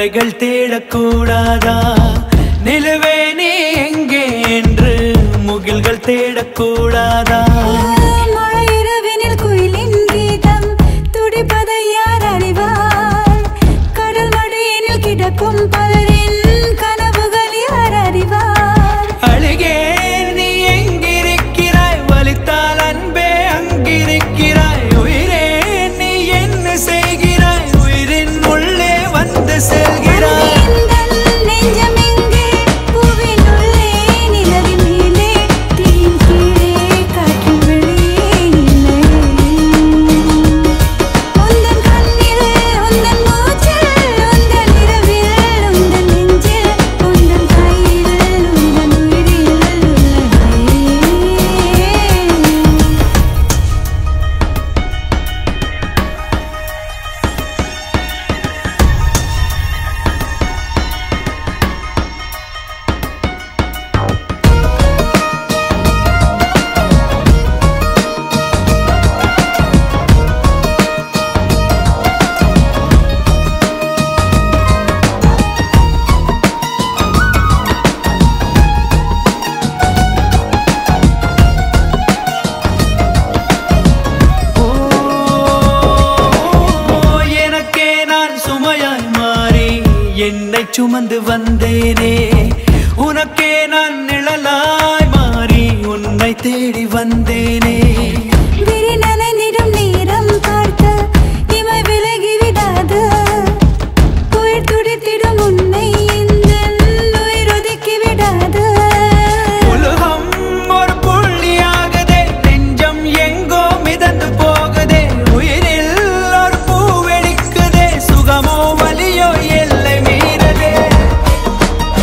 விடைகள் தேடக்கூடாதா நிலவே நீ எங்கே என்று முகில்கள் தேடக்கூடாதா மழை இரவினில் குயிலின் கீதம் துடிப்பதை யார் அறிவார் கடல் மடியினில் கிடக்கும் பலரின் கனவுகள் யார் அறிவார் அழுகே நீ எங்கிருக்கிறாய் வலித்தால் அன்பே அங்கிருக்கிறாய் உயிரே நீ என்ன செய்கிறாய் உயிரின் உள்ளே வந்து செல்கிறாய் எந்தன் நெஞ்சம் எங்கே பூவின் உள்ளே நிலவின் மேலே தீயின் கீழே காற்றின் வெளியே இல்லை உந்தன் கண்ணில் உந்தன் மூச்சில் உந்தன் இரவில் உந்தன் நெஞ்சில் உந்தன் கையில் உந்தன் உயிரில் உள்ளதே ஓ, எனக்கே நான் சுமையாய் மாறி என்னை சுமந்து வந்தேனே உனக்கே நான் நிழலாய் மாறி உன்னை தேடி வந்தேனே விரி நனைந்திடும் நேரம் பார்த்து இமை விலகி விடாது உயிர் துடித்திடும் உன்னை இந்த உயிர் ஒதுக்கி விடாது உலகம் ஒரு புள்ளியாகுதே நெஞ்சம் எங்கோ மிதந்து போகுதே உயிரில் ஒரு பூ வெடிக்குதே சுகமோ வலியோ எல்லை மீறதே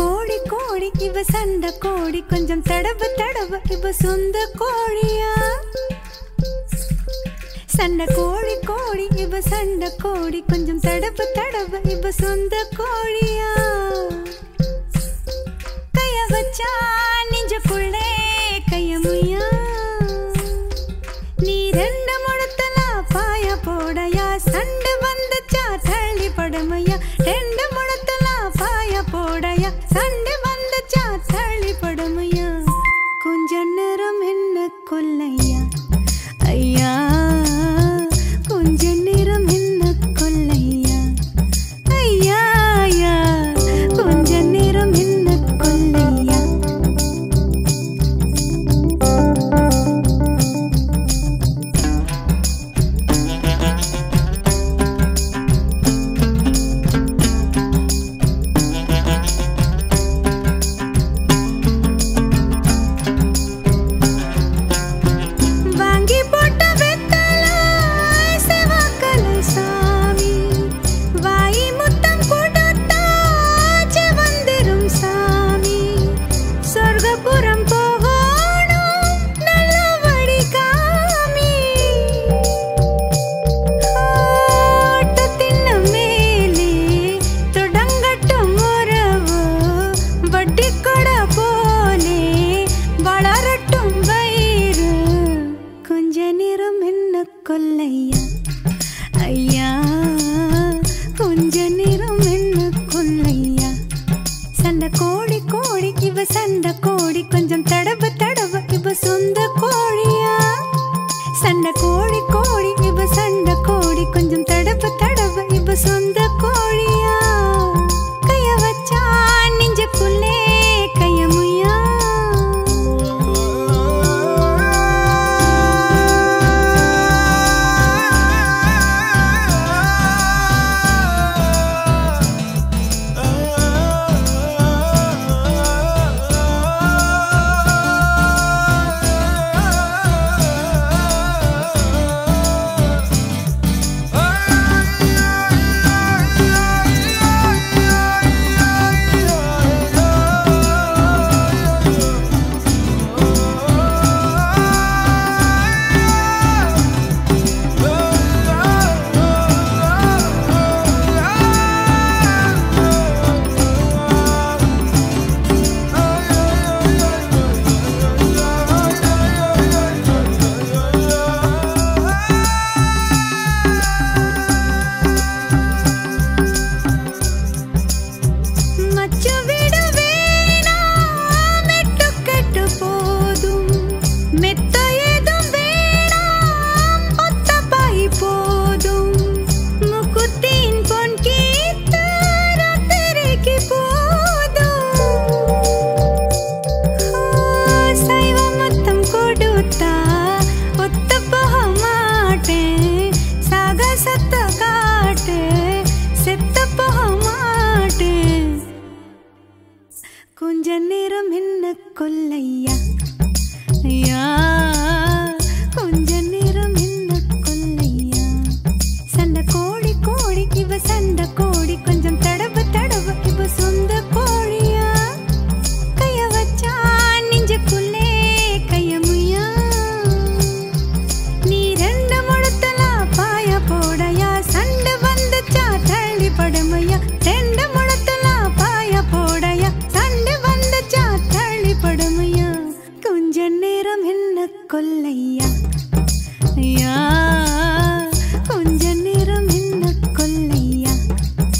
கோழி கோழி இவ சண்டை கோழி கொஞ்சம் தடவு தடவு இவ சொந்த கோழியா சண்டை கோழி கோழி இவ சண்டை கோழி கொஞ்சம் தடவு தடவு இவ சொந்த கோழியா கைய வச்சா நெஞ்சுக்குள்ளே கையமுயா நீ ரெண்டு முழத்துல பாய போடையா சண்டை வந்துச்சா தள்ளி படுமையா ரெண்டு முழத்துல பாய போடையா சண்டை வந்துச்சா தள்ளி படுமையா கொஞ்ச நேரம் என்ன கொல்லையா ஐயா கொஞ்ச நேரம் என்ன கொல்லையா ஐயா ஐயா கொஞ்ச நேரம் என்ன கொல்லையா வாங்கி போட்ட வெத்தல செவக்கல சாமி வாய் முத்தம் கொடுத்தாச்சு வந்துரும் சாமி சொர்க்கபுரம் போகணும் நல்லபடி காமி ஆட்டத்தின் மேலே தொடங்கட்டும் உறவு வட்டி கொட போலே வளரட்டும் வயிறு கொஞ்ச நேரம் என்ன கொல்லையா ஐயா கொஞ்ச நேரம் என்ன கொல்லையா சண்டை கோழி கோழி இவ சண்டை கோழி கொஞ்சம் தடவு தடவு இவ சொந்த கோழியா சண்டை கோழி கோழி இவ சண்டை கோழி கொஞ்சம் தடவு தடவு இவ சொந்த கோழியா கைய வச்சா நெஞ்சுக்குள்ளே கையமுயா மச்சு விட வேணாம் மெட்டுக்கட்டு போதும் மெத்த ஏதும் வேணாம் ஒத்த பாய் போதும் முக்குத்தின் பொன் கீத்த ராத்திரிக்கு போதும் சைவ மொத்தம் கொடுத்தா ஒத்த போக மாட்டேன் சாகசத்த காட்டு செத்த போக மாட்டேன் கொஞ்ச நேரம் என்ன கொல்லையா ஐயா கொஞ்ச நேரம் என்ன கொல்லையா சண்டை கோழி கோழி இவ சண்டை கோழி கொஞ்சம் தடவு தடவு இவ சொந்த கோழியா கைய வச்சா நெஞ்சுக்குள்ளே கையமுயா நீ ரெண்டு முழத்துல பாய போடையா சண்டை வந்துச்சா தள்ளி படுமையா ரெண்டு முழத்துல பாய போடையா சண்டை வந்துச்சா தள்ளி படுமையா கொஞ்ச நேரம் என்ன கொல்லையா ஐயா கொஞ்ச நேரம் என்ன கொல்லையா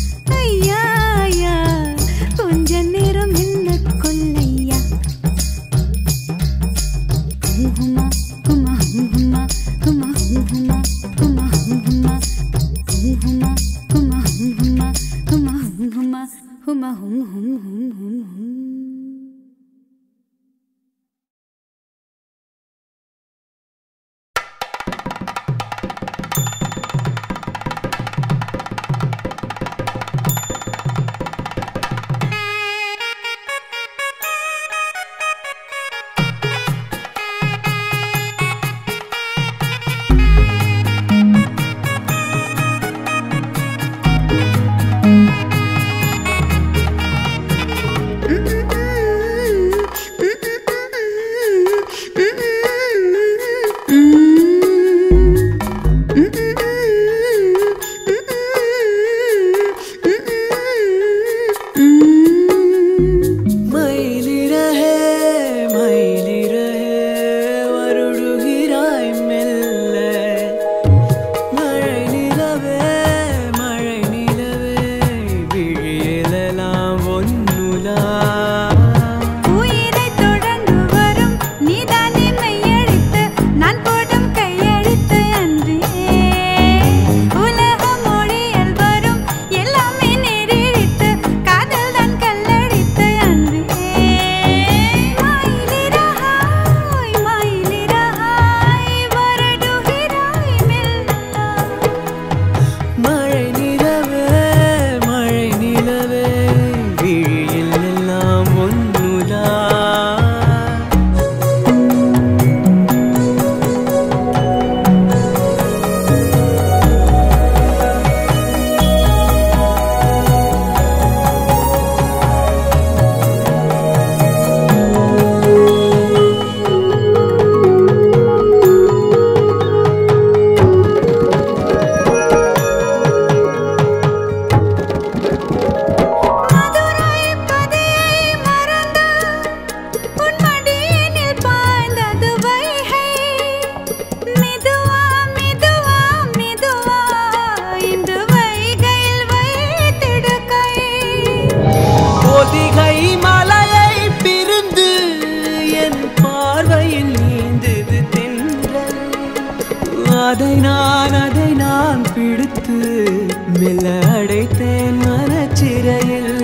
அதை நான் அதை நான் பிடித்து மெல்ல அடைத்தேன் மனச்சிறையில்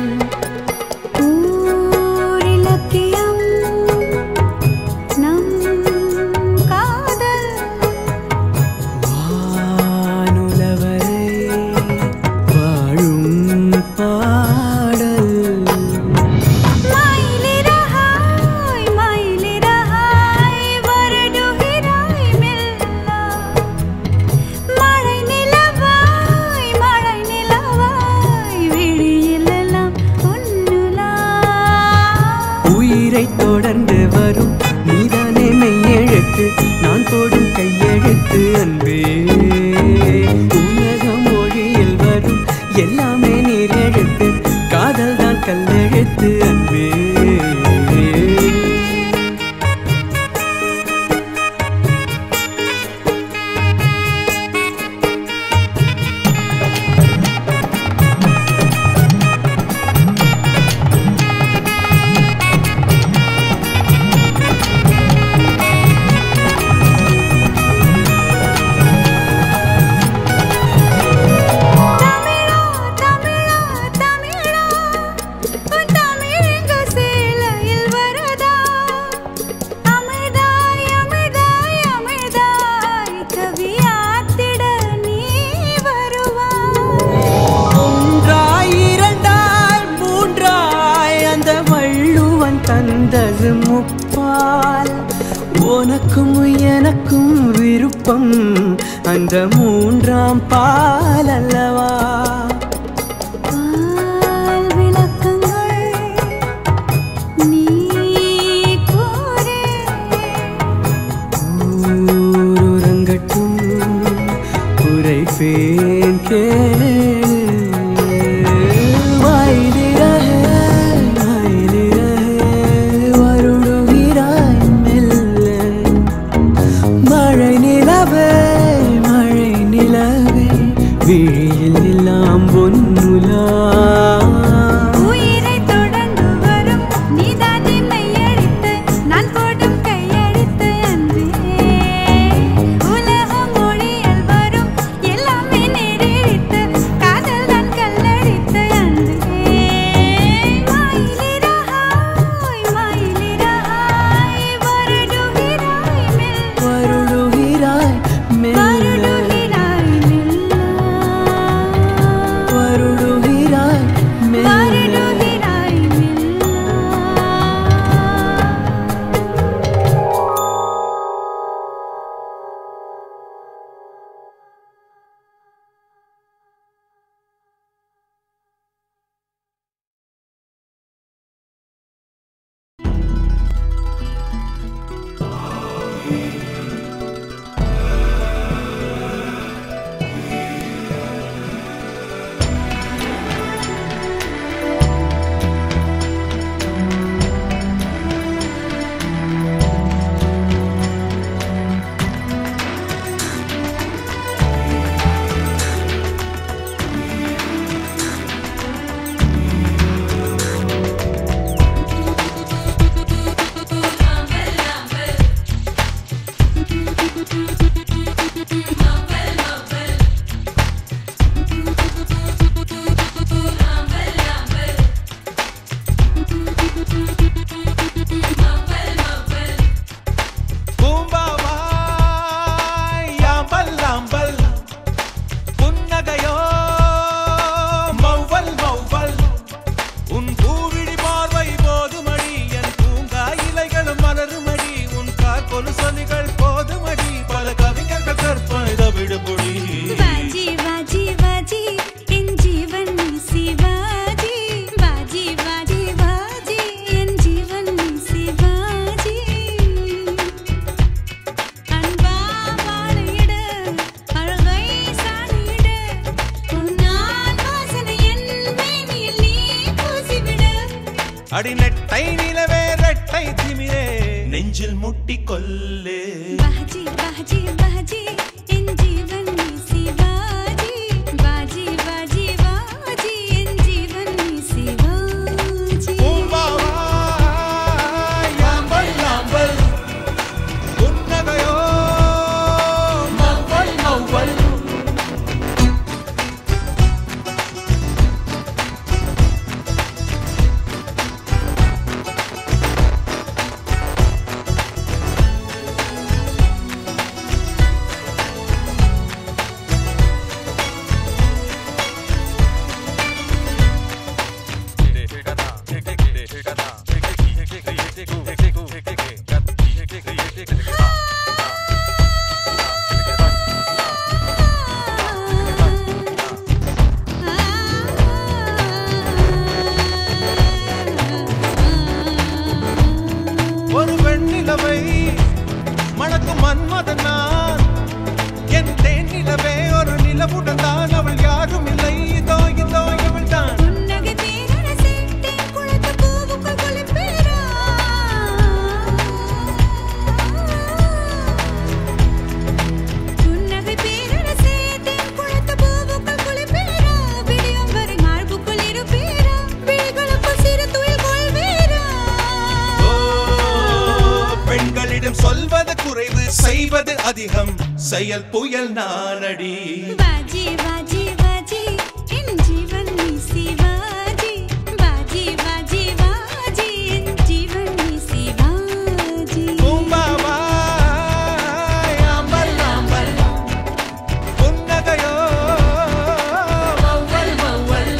ஊரிலக்கியம் நம் காதல் வானுலவரை வாழும் பாடல் மயிலிறகாய் மயிலிறகாய் வருடுகிறாய் மெல்ல மழை நிலவாய் மழை நிலவாய் விழியிலெல்லாம் பொன்னுலா உயிரை தொடர்ந்து வரும் நீதானே மெய்யெழுத்து நான் போடும் கையெழுத்து அன்பே உலக மொழியில் வரும் எல்லாமே நீர் எழுத்து காதல் தான் கல்லெழுத்து அன்பே தமிழா தமிழா தமிழா உன் தமிழெங்க சேலையில் வரதா அமிர்தாய் அமிர்தாய் அமிர்தாய் கவியாத்திட நீ வருவாய் ஒன்றாய் இரண்டாய் மூன்றாய் அந்த வள்ளுவன் தந்தது முப்பால் உனக்கும் எனக்கும் விருப்பம் அந்த மூன்றாம் பால் அல்லவா பால் விளக்கங்கள் நீ கூறு ஊருறங்கட்டும் உரைப்பேன் கேளு மயிலிறகே, மயிலிறகே, வருடுகிறாய் மெல்ல. மழை நிலவே மழை நிலவே விழியில் எல்லாம் பொன்னுலா உயிரை தொடர்ந்து வரும் நீதானே மெய்யெழுத்து நான் போடும் கையெழுத்து அன்பே உலக மொழியில் வரும் எல்லாமே நேரெழுத்து காதல் தான் கல்லெழுத்து அன்பே மயிலிறகாய் மயிலிறகாய் வருடுகிறாய் மெல்ல வருடுகிறாய் மெல்ல வருடுகிறாய் மெல்ல வருடுகிறாய் மெல்ல வருடுகிறாய் மெல்ல பூம்பாவாய் யாம்பல் லாம்பல் புன்னகையோ மௌவல் மௌவல் உன் பூவிழி பார்வை போதுமடி என் பூங்கா இலைகளும் மலருமடி உன் கார் கொலுசொலிகள் போதுமடி பல கவிஞர்கள் கற்பனை விடுபொடி बाजी बाजी बाजी इन जीवन में शिवाजी बाजी बाजी बाजी इन जीवन में शिवाजी அன்பா வாழையிடு அழகை சாணியிடு உன்னால் வாசனை என் மேனியில் நீ பூசிவிடு அடி நெட்டை நிலவே ரெட்டை திமிரே நெஞ்சில் முட்டி கொல்லே बाजी बाजी बाजी इन जीवन में शिवाजी बाजी बाजी बाजी इन जीवन में शिवाजी பூம்பாவாய் யாம்பல் லாம்பல் புன்னகையோ மௌவல் பெண் சொல்வது குறைவு செய்வது அதிகம் செயல் புயல் நானடி बाजी बाजी बाजी इन जीवन में शिवाजी बाजी बाजी बाजी इन जीवन में शिवाजी பூம்பாவாய் அம்பல் அம்பல் புன்னகையோ வௌவல் வௌவல்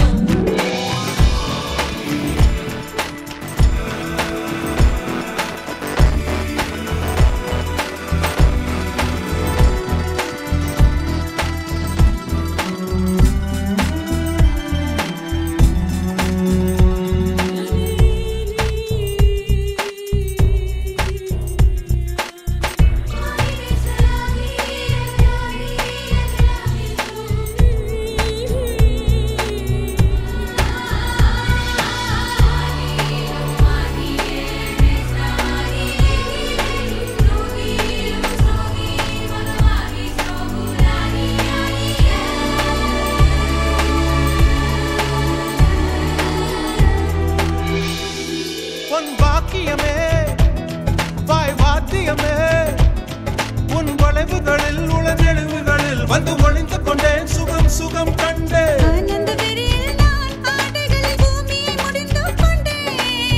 உன் வாக்கியமே வாய் வாத்தியமே உன் வளைவுகளில் உளநெழுவுகளில் வந்து ஒளிந்து கொண்டேன் சுகம் சுகம் கண்டேன் ஆனந்த வெறியில் நான் ஆடைகளில் பூமியை முடிந்து கொண்டேன்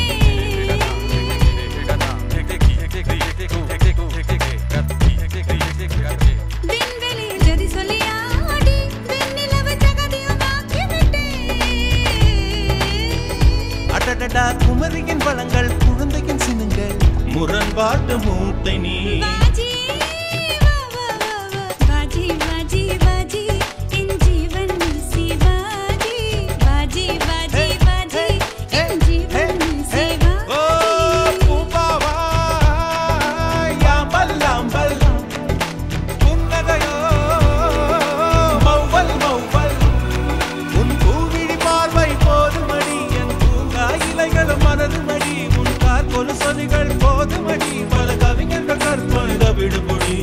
விண்வெளியில் ஜதி சொல்லி ஆடி வெண்ணிலவு ஜகதியுமாக்கி விட்டேன் அடடடா குமரியின் வளங்கள் குழந்தையின் சினுங்கள் முரண்பாட்டு மூட்டை நீ बाजी वा वा वा वा बाजी बाजी बाजी इन जीवन में शिवाजी बाजी बाजी बाजी इन जीवन में ஓ शिवाजी பூம்பாவாய் அம்பல் அம்பல் புன்னகையோ மௌவல் மௌவல் உன் பூவிழி பார்வை போதுமடி என் பூங்கா இலைகளும் மனதுமடி உன் கார்கொலு சொலிகள் போதுமடி பல கவிஞர்கள் கற்பனை விடுபொடி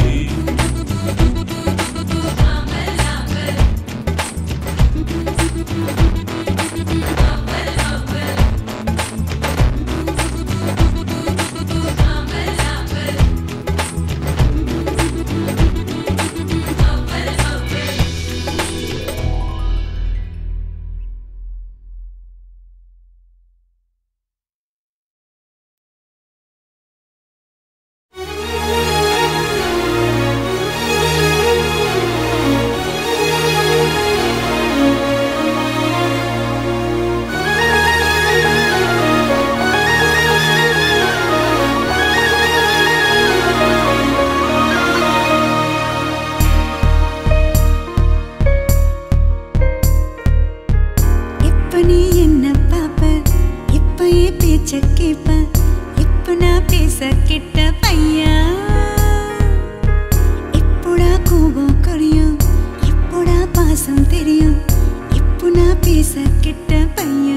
இப்ப நீ என்ன பாப்ப இப்ப என் பேச்ச கேப்ப இப்ப நான் பேச கிட்ட பையா இப்போடா கோபம் குறையும் இப்போடா பாசம் தெரியும் இப்போ நான் பேச கிட்ட பையா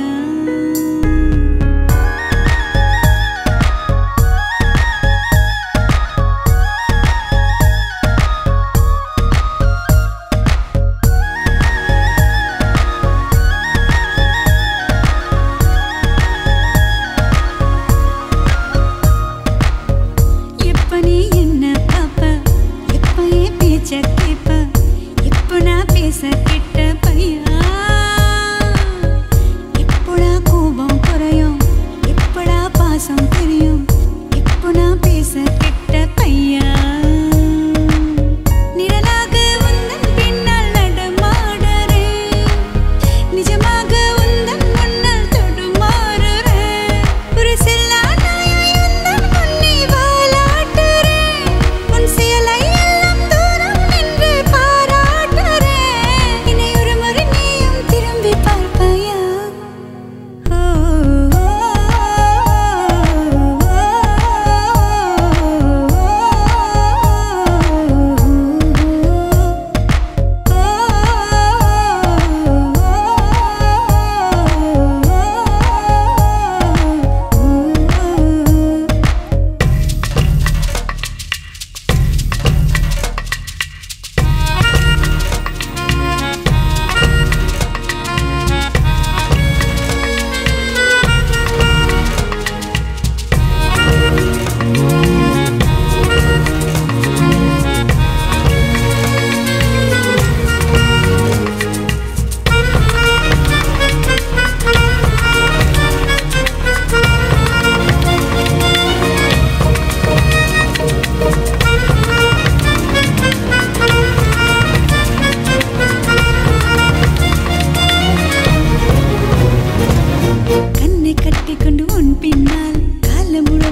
எப்ப நீ என்ன பாப்ப எப்ப என் பேச்ச கேப்ப இப்ப நான் பேச கிட்ட பையா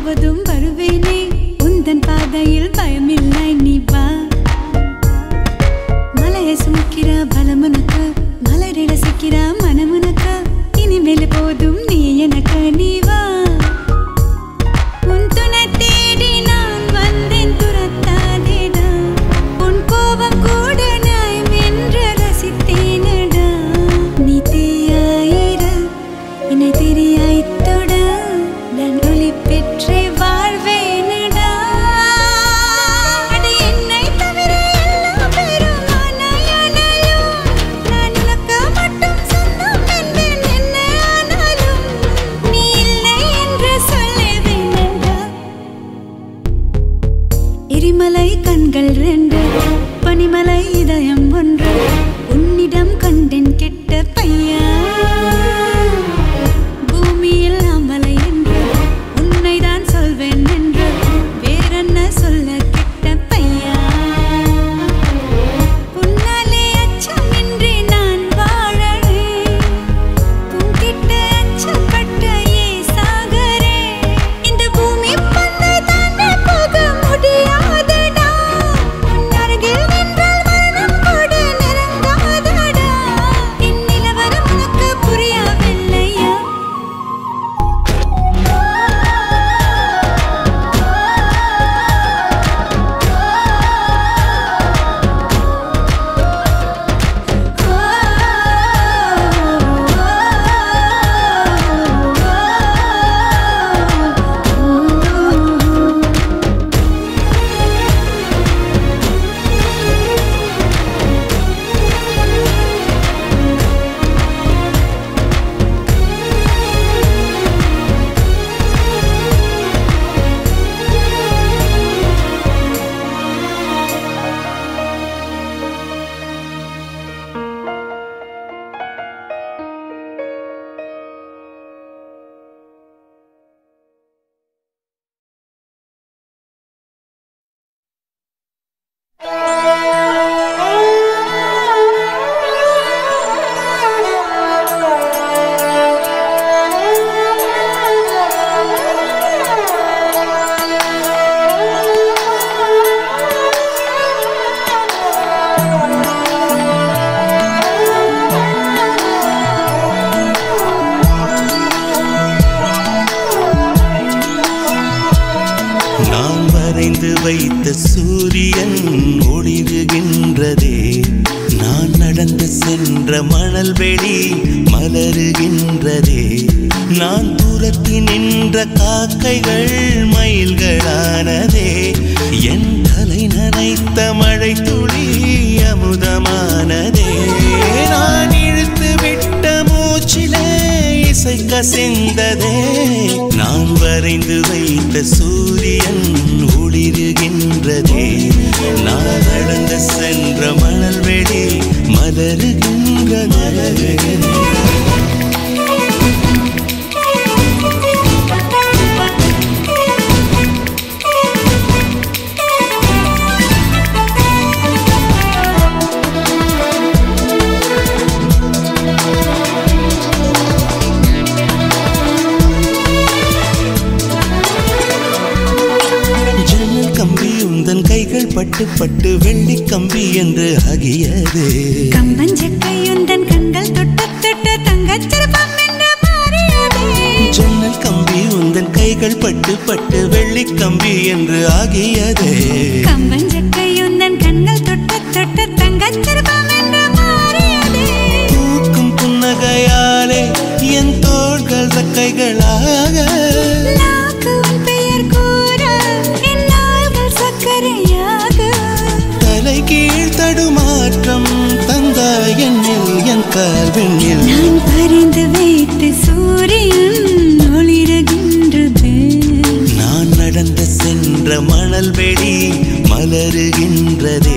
எப்போதும் வருவேனே உந்தன் பாதையில் பயமில்லை நீ வா மலையை சுமக்கிற பலமுனக்கு மலரிட சிக்கிற மனமுனக்கு இனிமேல் போதும் நீ எனக்கு நீ வா உன் துணை தேடி நான் வந்தேன் துரத்தாதேடா உன் கோபம் கூட நான் வென்று ரசித்தேனடா நீ தீயாயிர என்னை தெரியாய்த் தொட நான் ஒளி பெற்றே வாழ்வேனடா அட என்னை தவிர எல்லா பேரும் ஆனாயானாலும் நான் உனக்கு மட்டும் சொந்தம் என்பேன் என்ன ஆனாலும் நீ இல்லை என்று சொல்லுவேனடா எரிமலை கண்கள் ரெண்டு பனிமலை இதயம் ஒன்று உன்னிடம் கண்டேன் கெட்ட பையா பூமியில் அமலை என்று உன்னைதான் சொல்வேன் என்று வேறென்ன சொல்ல கெட்ட பையா உன்னாலே அச்சமின்றி நான் வாழறேன் உன்கிட்ட அச்சப்பட்ட ஏன் சாகறேன்? இந்த பூமி பந்தை தாண்டி போக முடியாதடா. உன் அருகில் நின்றால் மரணம் கூட நெருங்காதடா. என் நிலவரம் உனக்கு புரியவில்லையா? நான் வரைந்து வைத்த சூரியன் ஒளிருகின்றதே நான் நடந்து சென்ற மணல் வெளி மலருகின்றதே நான் தூரத்தி நின்ற காக்கைகள் மயில்களானதே என் தலை நனைத்த மழை துளி அமுதமானதே நான் இழுத்து விட்ட மூச்சிலே இசை கசிந்ததே நான் வரைந்து வைத்த சூரியன் ஒளிருகின்றதே நான் நடந்து சென்ற மணல் வெளி மலருகின்றதே ஜன்னல் கம்பி உந்தன் கைகள் பட்டு பட்டு வெள்ளி கம்பி என்று ஆகியது கம்பஞ்சக்கையுந்தன் கண்கள் தொட்ட தொட்ட தங்கச் சிற்பம் என்று மாறியதே. ஜன்னல் கம்பி உந்தன் கைகள் பட்டு பட்டு வெள்ளி கம்பி என்று ஆகியதே கம்பஞ்சக்கையுந்தன் கண்கள் தொட்ட தொட்ட தங்கச் சிற்பம் என்று மாறியதே. பூக்கும் புன்னகையாலே என் தோள்கள் கைகளாக நாக்கு உன் பெயர் கூற, என் நாள்கள் சர்க்கரையாக. தலை கீழ் தடுமாற்றம் தந்தாய் என்னில் என் கால்வெண்ணில் நான் பறிந்து வைத்த சூரியன் ஒளிருகின்றது நான் நடந்து சென்ற மணல் வெளி மலருகின்றதே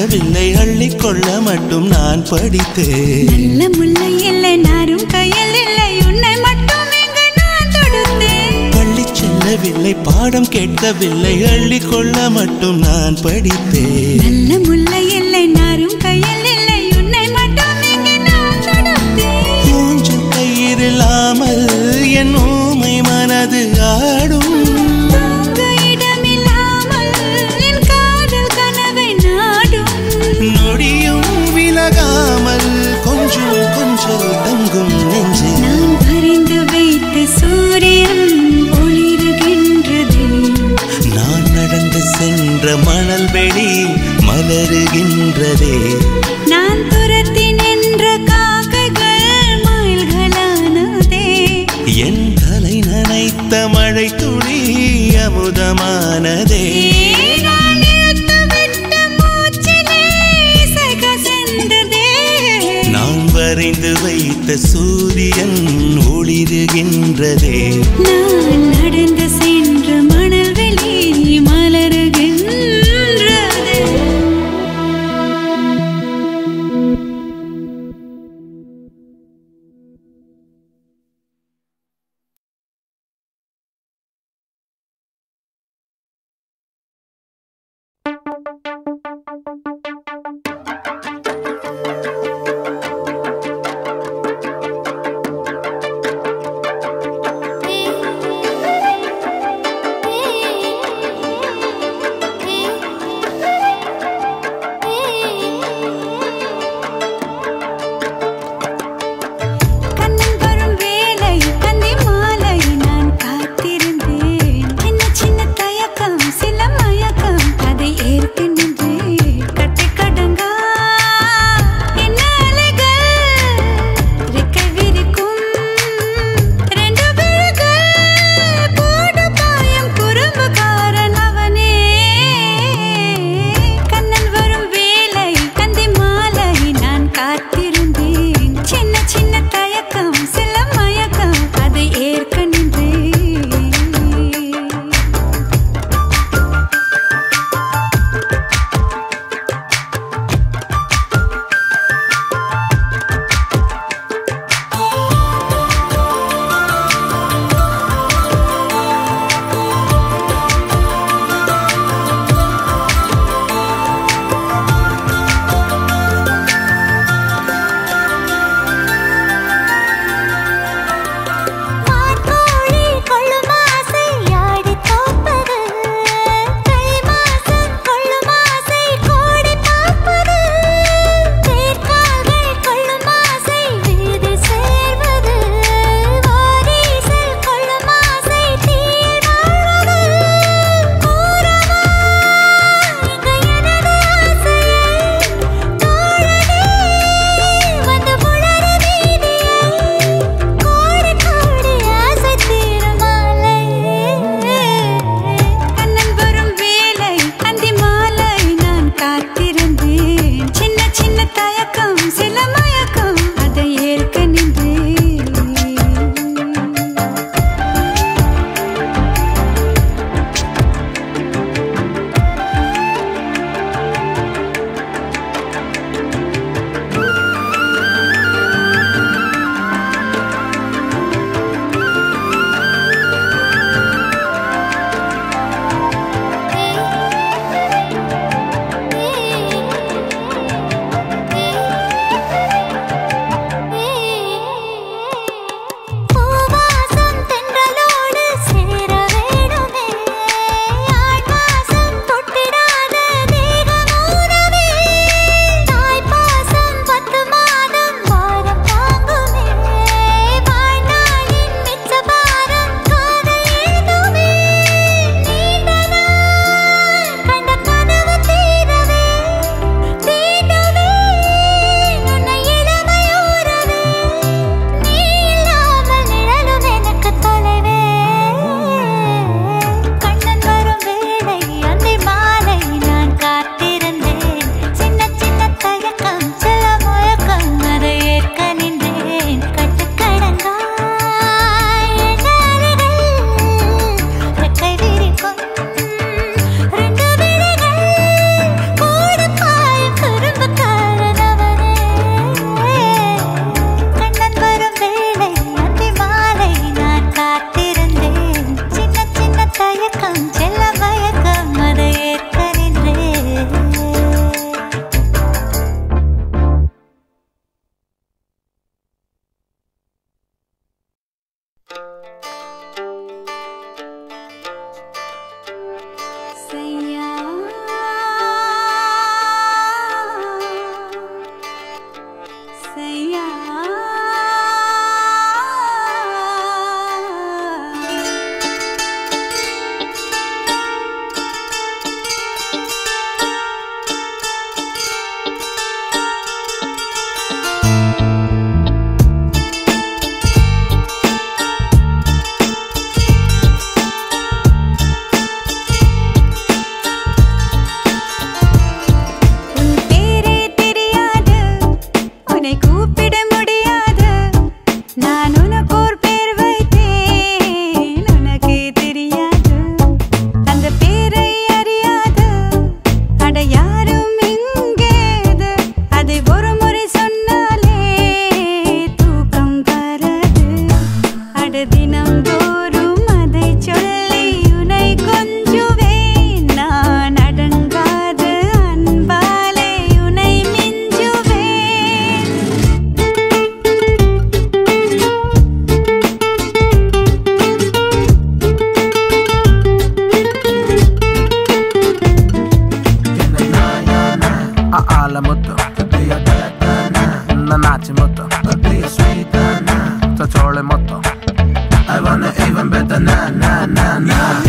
செல்லவில்லை அள்ளிக்கொள்ள மட்டும் நான் படித்தேன் நல்ல முல்லை இல்லை நாரும் கையில் இல்லை உன்னை மட்டும் எங்க நான் தொடுத்தேன் பள்ளி செல்லவில்லை பாடம் கேட்கவில்லை அள்ளிக்கொள்ள மட்டும் நான் படித்தேன் நல்ல முல்லை இல்லை நாரும் கையில் இல்லை உன்னை மட்டும் எங்க நான் தொடுத்தேன் மூஞ்சல் கயிறில்லாமல் என் ஊமை மனது ஆடும் தூங்க இடமில்லாமல் என் காதல் கனவை நாடும் நொடியும் விலகாமல் கொஞ்சம் கொஞ்சம் தங்கும் நெஞ்சு நான் வரைந்து வைத்த சூரியன் ஒளிருகின்றது நான் நடந்து சென்ற மணல் வெளி மலருகின்றதே நான் துரத்தி நின்ற காக்கைகள் மயில்களானதே என் தலை நனைத்த மழை துளி அமுதமானதே நான் இழுத்து விட்ட மூச்சிலே இசை கசிந்ததே. நான் வரைந்து வைத்த சூரியன் ஒளிருகின்றதே நான் நடந்து சென்ற மணல் வெளி மலருகின்றது be a sweet na na. Ta Charlie Matta. I want it even better na na na na.